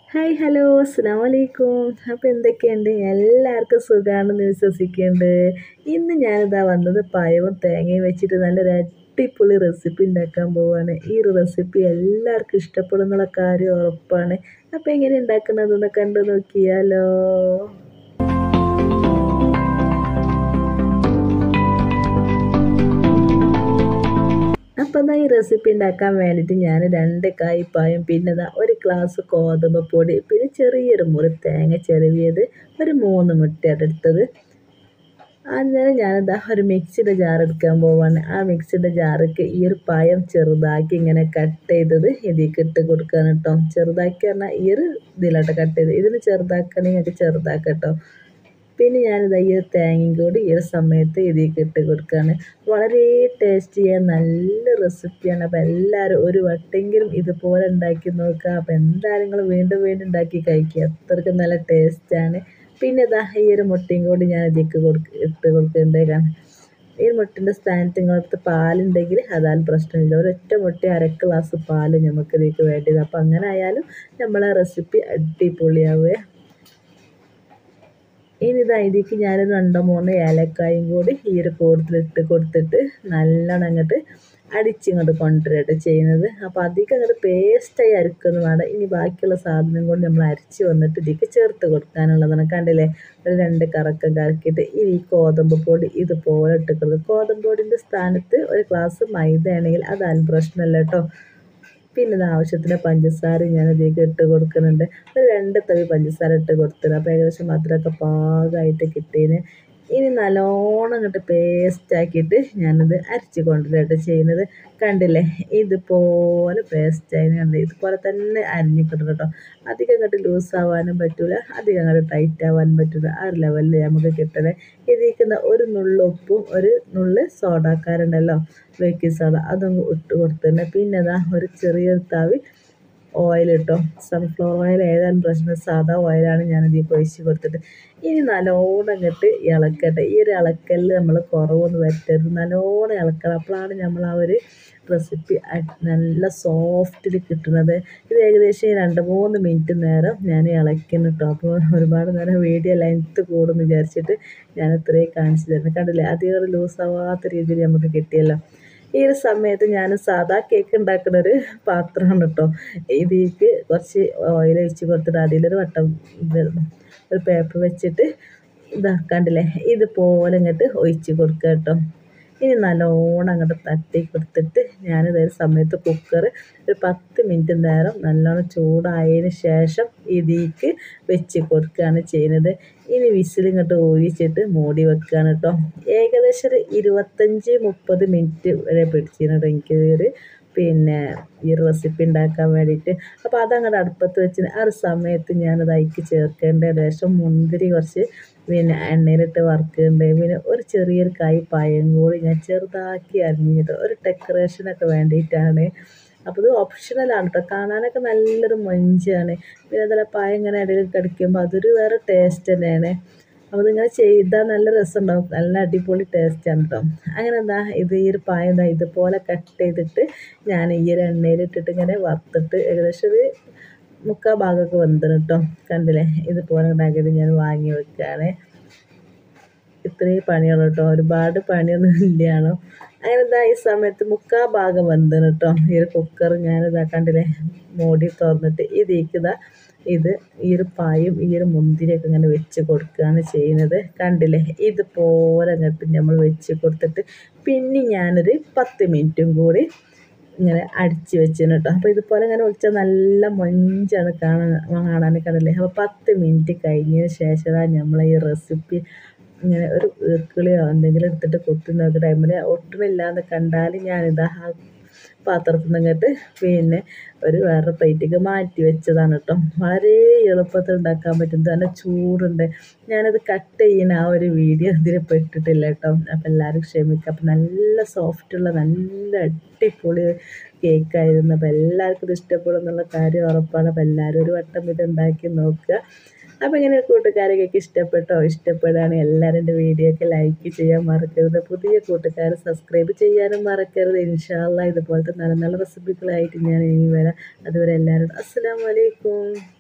hi hello അസ്സാം വലൈക്കും അപ്പോൾ എന്തൊക്കെയുണ്ട് എല്ലാവർക്കും സുഖമാണെന്ന് വിശ്വസിക്കുന്നുണ്ട് ഇന്ന് ഞാനിതാ വന്നത് പഴവും തേങ്ങയും വെച്ചിട്ട് നല്ലൊരു അടിപൊളി റെസിപ്പി ഉണ്ടാക്കാൻ പോവാണ് ഈ ഒരു റെസിപ്പി എല്ലാവർക്കും ഇഷ്ടപ്പെടുന്നുള്ള കാര്യം ഉറപ്പാണ് അപ്പോൾ എങ്ങനെ ഉണ്ടാക്കുന്നതെന്ന് കണ്ടു നോക്കിയാലോ അപ്പോൾ എന്നാൽ ഈ റെസിപ്പി ഉണ്ടാക്കാൻ വേണ്ടിയിട്ട് ഞാൻ രണ്ട് കായ്പായും പിന്നെ ദാ ഒരു ഗ്ലാസ് ഗോതമ്പ് പൊടി പിന്നെ ചെറിയൊരു മുറി തേങ്ങ ചെരുവിയത് ഒരു മൂന്ന് മുട്ട എടുത്തത് അന്നേരം ഞാനിതാ ഒരു മിക്സിയുടെ ജാർ എടുക്കാൻ പോവാണ് ആ മിക്സിയുടെ ജാർക്ക് ഈ ഒരു പഴം ചെറുതാക്കി ഇങ്ങനെ കട്ട് ചെയ്തത് ഇതിലേക്ക് ഇട്ട് കൊടുക്കാൻ കേട്ടോ ചെറുതാക്കി പറഞ്ഞാൽ ഈ ഒരു ഇതിലോട്ട് കട്ട് ചെയ്ത് ഇതിന് ചെറുതാക്കണമെങ്കിൽ നിങ്ങൾക്ക് ചെറുതാക്കാം കേട്ടോ പിന്നെ ഞാനിത് ഈ ഒരു തേങ്ങയും കൂടി ഈ ഒരു സമയത്ത് ഇതിലേക്ക് ഇട്ട് കൊടുക്കുകയാണ് വളരെ ടേസ്റ്റ് ചെയ്യാൻ നല്ല റെസിപ്പിയാണ് അപ്പോൾ എല്ലാവരും ഒരു വട്ടെങ്കിലും ഇതുപോലെ ഉണ്ടാക്കി നോക്കുക അപ്പോൾ എന്തായാലും നിങ്ങൾ വീണ്ടും വീണ്ടും ഉണ്ടാക്കി കഴിക്കുക അത്രയ്ക്ക് നല്ല ടേസ്റ്റാണ് പിന്നെ ഇതാ ഈ ഒരു മുട്ടയും കൂടി ഞാൻ ഇതിലേക്ക് കൊടുക്ക ഇട്ട് കൊടുക്കേണ്ടതാണ് ഈ മുട്ടിൻ്റെ സ്ഥാനത്ത് നിങ്ങളടുത്ത് പാലുണ്ടെങ്കിൽ അതാലും പ്രശ്നമില്ല ഒരൊറ്റ മുട്ട അര ഗ്ലാസ് പാല് നമുക്ക് ഇതിലേക്ക് വേണ്ടത് അപ്പോൾ അങ്ങനെ ആയാലും നമ്മളെ റെസിപ്പി അടിപൊളിയാവുക ഇനി ഇതാ ഇതിലേക്ക് ഞാൻ രണ്ടോ മൂന്നോ ഏലക്കായും കൂടി ഈ ഒരു കൂടത്തിലിട്ട് കൊടുത്തിട്ട് നല്ലോണം അങ്ങോട്ട് അടിച്ചിങ്ങോട്ട് കൊണ്ടുവരട്ടെ ചെയ്യുന്നത് അപ്പോൾ അധികം അങ്ങോട്ട് പേസ്റ്റായി അരക്കൊന്നും വേണ്ട ഇനി ബാക്കിയുള്ള സാധനം കൊണ്ട് നമ്മൾ അരച്ച് വന്നിട്ട് ഇതിലേക്ക് ചേർത്ത് കൊടുക്കാനുള്ളതാണ് കണ്ടില്ലേ ഒരു രണ്ട് കറക്കം കറക്കിയിട്ട് ഇനി ഗോതമ്പ് പൊടി ഇതുപോലെ ഇട്ട് കൊടുക്കുക ഗോതമ്പ് പൊടിൻ്റെ സ്ഥാനത്ത് ഒരു ഗ്ലാസ് മൈദ ആണെങ്കിൽ അതാലും പ്രശ്നമല്ല കേട്ടോ പിന്നെ ഇത് ആവശ്യത്തിന് പഞ്ചസാര ഞാൻ ഇതിലേക്ക് ഇട്ട് കൊടുക്കുന്നുണ്ട് ഒരു രണ്ട് തവി പഞ്ചസാര ഇട്ട് കൊടുത്തത് അപ്പോൾ ഏകദേശം മധുരമൊക്കെ പാകമായിട്ട് കിട്ടിയതിന് ഇനി നല്ലോണം അങ്ങോട്ട് പേസ്റ്റാക്കിയിട്ട് ഞാനത് അരച്ച് കൊണ്ടുവരട്ടെ ചെയ്യുന്നത് കണ്ടില്ലേ ഇതുപോലെ പേസ്റ്റായി കണ്ട് ഇതുപോലെ തന്നെ അരിഞ്ഞ് കിട്ടണം കേട്ടോ അധികം അങ്ങോട്ട് ലൂസ് ആവാനും പറ്റില്ല അധികം അങ്ങോട്ട് ടൈറ്റ് ആവാനും പറ്റില്ല ആ ഒരു ലെവലിൽ നമുക്ക് കിട്ടണേ ഇതിരിക്കുന്ന ഒരു നുള്ളു ഉപ്പും ഒരു നുള്ള് സോഡാക്കാരുണ്ടല്ലോ ബേക്കിംഗ് സോഡ അതൊന്ന് ഇട്ട് കൊടുത്തിട്ടുണ്ട് പിന്നെ അതാ ഒരു ചെറിയൊരു താവി ഓയിൽ ഇട്ടോ സൺഫ്ലവർ ഓയിൽ ഏതായാലും പ്രശ്നം സാധാ ഓയിലാണ് ഞാൻ ഇതിലേക്ക് ഒഴിച്ച് കൊടുത്തിട്ട് ഇനി നല്ലോണം അങ്ങോട്ട് ഇളക്കട്ടെ ഈ ഒരു ഇളക്കലിൽ നമ്മൾ കുറവൊന്നും വരട്ടരുത് നല്ലോണം ഇളക്കണം അപ്പോഴാണ് നമ്മൾ ആ ഒരു റെസിപ്പി നല്ല സോഫ്റ്റിൽ കിട്ടുന്നത് ഇത് ഏകദേശം രണ്ട് മൂന്ന് മിനിറ്റ് നേരം ഞാൻ ഇളക്കുന്നു കേട്ടോ അപ്പോൾ ഒരുപാട് നേരം വീഡിയോ ലെങ്ത്ത് കൂടുമെന്ന് വിചാരിച്ചിട്ട് ഞാൻ ഇത്രയും കാണിച്ചു തരുന്നത് കണ്ടില്ലേ അധികം ലൂസ് ആവാത്ത രീതിയിൽ നമുക്ക് കിട്ടിയല്ലോ ഈ ഒരു സമയത്ത് ഞാൻ സാധാ കേക്ക് ഉണ്ടാക്കുന്ന ഒരു പാത്രമാണ് കേട്ടോ ഇതിലേക്ക് കുറച്ച് ഓയിൽ ഒഴിച്ച് കൊടുത്തിട്ട് അതിലൊരു വട്ടം ഒരു പേപ്പർ വെച്ചിട്ട് ഇതാ കണ്ടില്ലേ ഇതുപോലെ ഇങ്ങോട്ട് ഒഴിച്ച് കൊടുക്കുക കേട്ടോ ഇനി നല്ലോണം അങ്ങോട്ട് തട്ടി കൊടുത്തിട്ട് ഞാനിത് ഒരു സമയത്ത് കുക്കർ ഒരു പത്ത് മിനിറ്റ് നേരം നല്ലോണം ചൂടായതിന് ശേഷം ഇതിലേക്ക് വെച്ച് കൊടുക്കുകയാണ് ചെയ്യുന്നത് ഇനി വിസിൽ ഇങ്ങോട്ട് ഊരിച്ചിട്ട് മൂടി വെക്കുകയാണ് കേട്ടോ ഏകദേശം ഒരു ഇരുപത്തഞ്ച് മുപ്പത് മിനിറ്റ് വരെ പിടിച്ചിരുന്നു എനിക്ക് ഒരു പിന്നെ ഈ റെസിപ്പി ഉണ്ടാക്കാൻ വേണ്ടിയിട്ട് അപ്പോൾ അതങ്ങോട്ട് അടുപ്പത്ത് വെച്ച് ആ ഒരു സമയത്ത് ഞാനത് അതിലേക്ക് ചേർക്കേണ്ട ശേഷം മുന്തിരി കുറച്ച് പിന്നെ എണ്ണയിലിട്ട് വറുക്കുന്നുണ്ട് പിന്നെ ഒരു ചെറിയൊരു കായ് പഴം കൂടി ഞാൻ ചെറുതാക്കി അരിഞ്ഞിട്ട് ഒരു ഡെക്കറേഷനൊക്കെ വേണ്ടിയിട്ടാണ് അപ്പോൾ ഇത് ഓപ്ഷണലാണ് കേട്ടോ കാണാനൊക്കെ നല്ലൊരു മൊഞ്ചാണ് പിന്നെ അതുപോലെ പഴം ഇങ്ങനെ ഇടയിൽ കടിക്കുമ്പോൾ അതൊരു വേറെ ടേസ്റ്റ് തന്നെയാണ് അപ്പോൾ ഇതിങ്ങനെ ചെയ്താൽ നല്ല രസമുണ്ടാവും നല്ല അടിപൊളി ടേസ്റ്റാണ് കേട്ടോ അങ്ങനെ എന്താ ഇത് ഈ ഒരു പായം എന്താ ഇതുപോലെ കട്ട് ചെയ്തിട്ട് ഞാൻ ഈ ഒരു എണ്ണയിലിട്ടിട്ട് ഇങ്ങനെ വറുത്തിട്ട് ഏകദേശം ഒരു മുക്കാൽ ഭാഗമൊക്കെ വെന്തണം കേട്ടോ കണ്ടില്ലേ ഇതുപോലെ ഉണ്ടാക്കിയിട്ട് ഞാൻ വാങ്ങി വെക്കുകയാണ് ഇത്രയും പണിയുള്ളൂ കേട്ടോ ഒരുപാട് പണിയൊന്നും ഇല്ലയാണോ അങ്ങനെ ഇതാ ഈ സമയത്ത് മുക്കാൽ ഭാഗം വെന്തണം കേട്ടോ ഈ ഒരു കുക്കർ ഞാനിതാ കണ്ടില്ലേ മൂടി തുറന്നിട്ട് ഇതിലേക്ക് ഇതാ ഇത് ഈ ഒരു പായും ഈ ഒരു മുന്തിരിയൊക്കെ ഇങ്ങനെ വെച്ച് കൊടുക്കുകയാണ് ചെയ്യുന്നത് കണ്ടില്ലേ ഇതുപോലെ അങ്ങോട്ട് നമ്മൾ വെച്ച് കൊടുത്തിട്ട് പിന്നെ ഞാനൊരു പത്ത് മിനിറ്റും കൂടി ഇങ്ങനെ അടിച്ച് വെച്ചിന് കേട്ടോ അപ്പോൾ ഇതുപോലെ ഇങ്ങനെ വെച്ചാൽ നല്ല മൊഞ്ചാണ് കാണാൻ കാണാൻ കണ്ടില്ലേ അപ്പോൾ പത്ത് മിനിറ്റ് കഴിഞ്ഞതിന് ശേഷം നമ്മൾ ഈ റെസിപ്പി ഇങ്ങനെ ഒരു ഈർക്കിളിയോ എന്തെങ്കിലും എടുത്തിട്ട് കൊത്തി നോക്കിയ ടൈമിൽ ഒട്ടുമില്ല എന്ന് കണ്ടാൽ ഞാനിതാ ആ പാത്രത്തിൽ നിന്ന് ഇങ്ങോട്ട് പിന്നെ ഒരു വേറെ പ്ലേറ്റിലേക്ക് മാറ്റി വെച്ചതാണ് കേട്ടോ വളരെ എളുപ്പത്തിൽ ഉണ്ടാക്കാൻ പറ്റും നല്ല ചൂടുണ്ട് ഞാനത് കട്ട് ചെയ്യുന്ന ആ ഒരു വീഡിയോ ഇതിൽ പെട്ടിട്ടില്ല കേട്ടോ അപ്പം എല്ലാവരും ക്ഷമിക്കുക അപ്പം നല്ല സോഫ്റ്റുള്ള നല്ല അടിപൊളി കേക്കായിരുന്നു അപ്പോൾ എല്ലാവർക്കും ഇത് ഇഷ്ടപ്പെടും എന്നുള്ള കാര്യം ഉറപ്പാണ് അപ്പോൾ എല്ലാവരും ഒരു വട്ടം ഇത് ഉണ്ടാക്കി നോക്കുക അപ്പോൾ ഇങ്ങനെ കൂട്ടുകാരൊക്കെ ഇഷ്ടപ്പെട്ടോ ഇഷ്ടപ്പെടുകയാണെങ്കിൽ എല്ലാവരും എൻ്റെ വീഡിയോ ഒക്കെ ലൈക്ക് ചെയ്യാൻ മറക്കരുത് പുതിയ കൂട്ടുകാർ സബ്സ്ക്രൈബ് ചെയ്യാനും മറക്കരുത് ഇൻഷാല്ല ഇതുപോലത്തെ നല്ല നല്ല റെസിപ്പികളായിട്ട് ഞാൻ ഇനി വരാം അതുവരെ എല്ലാവരും അസ്സാം വലൈക്കും